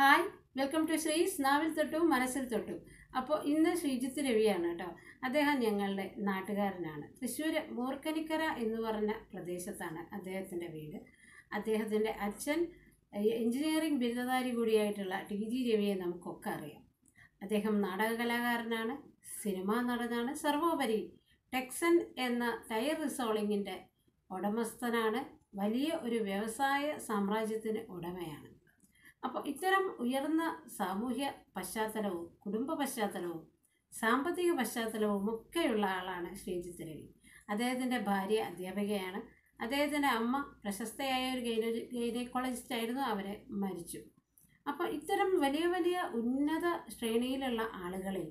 hi welcome to ശ്രീസ് നാവിൽ തൊട്ടു മനസ്സിൽ തൊട്ടു അപ്പോൾ ഇന്ന് ശ്രീജിത്ത് രവിയാണ് കേട്ടോ അദ്ദേഹം ഞങ്ങളുടെ നാട്ടുകാരനാണ് തൃശ്ശൂർ മൂർക്കനിക്കര എന്ന് പറഞ്ഞ പ്രദേശത്താണ് അദ്ദേഹത്തിൻ്റെ വീട് അദ്ദേഹത്തിൻ്റെ അച്ഛൻ എഞ്ചിനീയറിംഗ് ബിരുദധാരി കൂടിയായിട്ടുള്ള ടി ജി രവിയെ നമുക്കൊക്കെ അറിയാം അദ്ദേഹം നാടക കലാകാരനാണ് സിനിമാ നടനാണ് സർവോപരി ടെക്സൺ എന്ന ടയർ റിസോളിങ്ങിൻ്റെ ഉടമസ്ഥനാണ് വലിയ ഒരു വ്യവസായ സാമ്രാജ്യത്തിന് ഉടമയാണ് അപ്പോൾ ഇത്തരം ഉയർന്ന സാമൂഹ്യ പശ്ചാത്തലവും കുടുംബ പശ്ചാത്തലവും സാമ്പത്തിക പശ്ചാത്തലവും ഒക്കെയുള്ള ആളാണ് ശ്രീജിത്ത് രവി അദ്ദേഹത്തിൻ്റെ ഭാര്യ അധ്യാപികയാണ് അദ്ദേഹത്തിൻ്റെ അമ്മ പ്രശസ്തയായ ഒരു ഗൈന ഗൈനക്കോളജിസ്റ്റ് ആയിരുന്നു അവരെ മരിച്ചു അപ്പോൾ ഇത്തരം വലിയ വലിയ ഉന്നത ശ്രേണിയിലുള്ള ആളുകളിൽ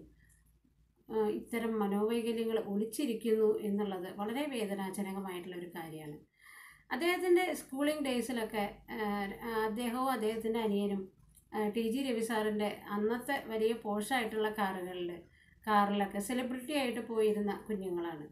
ആ, ഇത്തരം മനോവൈകല്യങ്ങൾ ഒളിച്ചിരിക്കുന്നു എന്നുള്ളത് വളരെ വേദനാജനകമായിട്ടുള്ള ഒരു കാര്യമാണ് അദ്ദേഹത്തിൻ്റെ സ്കൂളിംഗ് ഡേയ്സിലൊക്കെ ആ, അദ്ദേഹവും അദ്ദേഹത്തിൻ്റെ അനിയനും ആ, ടി ജി രവി സാറിൻ്റെ അന്നത്തെ വലിയ പോഷായിട്ടുള്ള കാറുകളിൽ കാറിലൊക്കെ സെലിബ്രിറ്റി ആയിട്ട് പോയിരുന്ന കുഞ്ഞുങ്ങളാണ്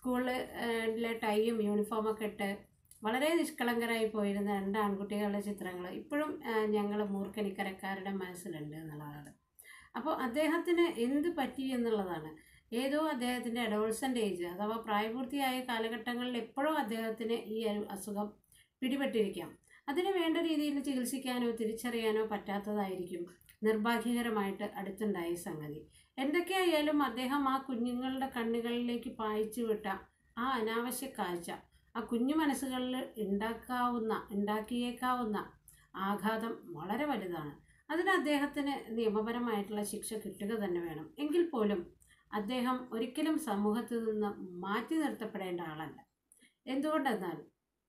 സ്കൂളിലെ ടൈയും യൂണിഫോമൊക്കെ ഇട്ട് വളരെ നിഷ്കളങ്കരായി പോയിരുന്ന രണ്ട് ആൺകുട്ടികളുടെ ചിത്രങ്ങൾ ഇപ്പോഴും ഞങ്ങൾ മൂർക്കനിക്കരക്കാരുടെ മനസ്സിലുണ്ട് എന്നുള്ളതാണ് അപ്പോൾ അദ്ദേഹത്തിന് എന്ത് പറ്റി എന്നുള്ളതാണ് ഏതോ അദ്ദേഹത്തിൻ്റെ അഡോൾസൻ്റ് ഏജ് അഥവാ പ്രായപൂർത്തിയായ കാലഘട്ടങ്ങളിൽ എപ്പോഴും അദ്ദേഹത്തിന് ഈ ഒരു അസുഖം പിടിപെട്ടിരിക്കാം അതിന് വേണ്ട രീതിയിൽ ചികിത്സിക്കാനോ തിരിച്ചറിയാനോ പറ്റാത്തതായിരിക്കും നിർഭാഗ്യകരമായിട്ട് അടുത്തുണ്ടായ സംഗതി എന്തൊക്കെയായാലും അദ്ദേഹം ആ കുഞ്ഞുങ്ങളുടെ കണ്ണുകളിലേക്ക് പായിച്ചു വിട്ട ആ അനാവശ്യ കാഴ്ച ആ കുഞ്ഞു മനസ്സുകളിൽ ഉണ്ടാക്കാവുന്ന ഉണ്ടാക്കിയേക്കാവുന്ന ആഘാതം വളരെ വലുതാണ് അതിന് അദ്ദേഹത്തിന് നിയമപരമായിട്ടുള്ള ശിക്ഷ കിട്ടുക തന്നെ വേണം എങ്കിൽ പോലും അദ്ദേഹം ഒരിക്കലും സമൂഹത്തിൽ നിന്ന് മാറ്റി നിർത്തപ്പെടേണ്ട ആളല്ല എന്തുകൊണ്ടെന്നാൽ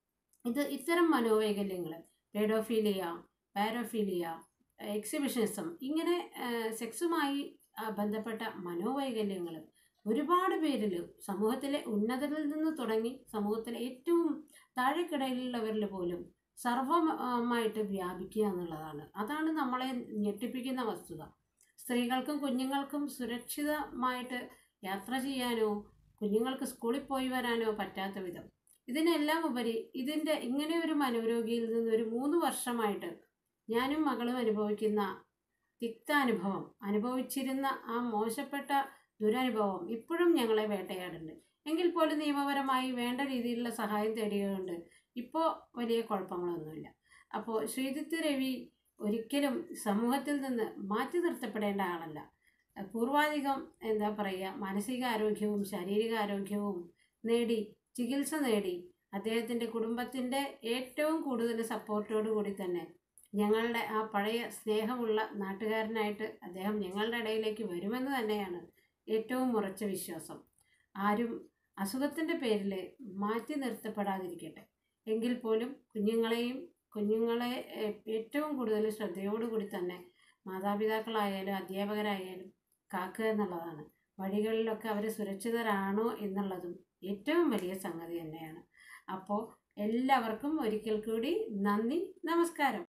ഇത് ഇത്തരം മനോവൈകല്യങ്ങൾ പേഡോഫീലിയ പാരോഫീലിയ എക്സിബിഷനിസം ഇങ്ങനെ സെക്സുമായി ബന്ധപ്പെട്ട മനോവൈകല്യങ്ങൾ ഒരുപാട് പേരിൽ സമൂഹത്തിലെ ഉന്നതരിൽ നിന്ന് തുടങ്ങി സമൂഹത്തിലെ ഏറ്റവും താഴെക്കിടയിലുള്ളവരിൽ പോലും സർവമായിട്ട് വ്യാപിക്കുക എന്നുള്ളതാണ് അതാണ് നമ്മളെ ഞെട്ടിപ്പിക്കുന്ന വസ്തുത സ്ത്രീകൾക്കും കുഞ്ഞുങ്ങൾക്കും സുരക്ഷിതമായിട്ട് യാത്ര ചെയ്യാനോ കുഞ്ഞുങ്ങൾക്ക് സ്കൂളിൽ പോയി വരാനോ പറ്റാത്ത വിധം ഇതിനെല്ലാം ഉപരി ഇതിൻ്റെ ഇങ്ങനെ ഒരു മനോരോഗിയിൽ നിന്ന് ഒരു മൂന്ന് വർഷമായിട്ട് ഞാനും മകളും അനുഭവിക്കുന്ന തിക്താനുഭവം അനുഭവിച്ചിരുന്ന ആ മോശപ്പെട്ട ദുരനുഭവം ഇപ്പോഴും ഞങ്ങളെ വേട്ടയാടുന്നുണ്ട് എങ്കിൽ പോലും നിയമപരമായി വേണ്ട രീതിയിലുള്ള സഹായം തേടിയതുകൊണ്ട് ഇപ്പോൾ വലിയ കുഴപ്പങ്ങളൊന്നുമില്ല അപ്പോൾ ശ്രീജിത്ത് രവി ഒരിക്കലും സമൂഹത്തിൽ നിന്ന് മാറ്റി നിർത്തപ്പെടേണ്ട ആളല്ല പൂർവാധികം എന്താ പറയുക മാനസികാരോഗ്യവും ശാരീരികാരോഗ്യവും നേടി ചികിത്സ നേടി അദ്ദേഹത്തിൻ്റെ കുടുംബത്തിൻ്റെ ഏറ്റവും കൂടുതൽ സപ്പോർട്ടോടു കൂടി തന്നെ ഞങ്ങളുടെ ആ പഴയ സ്നേഹമുള്ള നാട്ടുകാരനായിട്ട് അദ്ദേഹം ഞങ്ങളുടെ ഇടയിലേക്ക് വരുമെന്ന് തന്നെയാണ് ഏറ്റവും ഉറച്ച വിശ്വാസം ആരും അസുഖത്തിൻ്റെ പേരിൽ മാറ്റി നിർത്തപ്പെടാതിരിക്കട്ടെ എങ്കിൽ പോലും കുഞ്ഞുങ്ങളെയും കുഞ്ഞുങ്ങളെ ഏ- ഏറ്റവും കൂടുതൽ ശ്രദ്ധയോടുകൂടി തന്നെ മാതാപിതാക്കളായാലും അധ്യാപകരായാലും കാക്കുക എന്നുള്ളതാണ് വഴികളിലൊക്കെ അവർ സുരക്ഷിതരാണോ എന്നുള്ളതും ഏറ്റവും വലിയ സംഗതി തന്നെയാണ് അപ്പോൾ എല്ലാവർക്കും ഒരിക്കൽ കൂടി നന്ദി നമസ്കാരം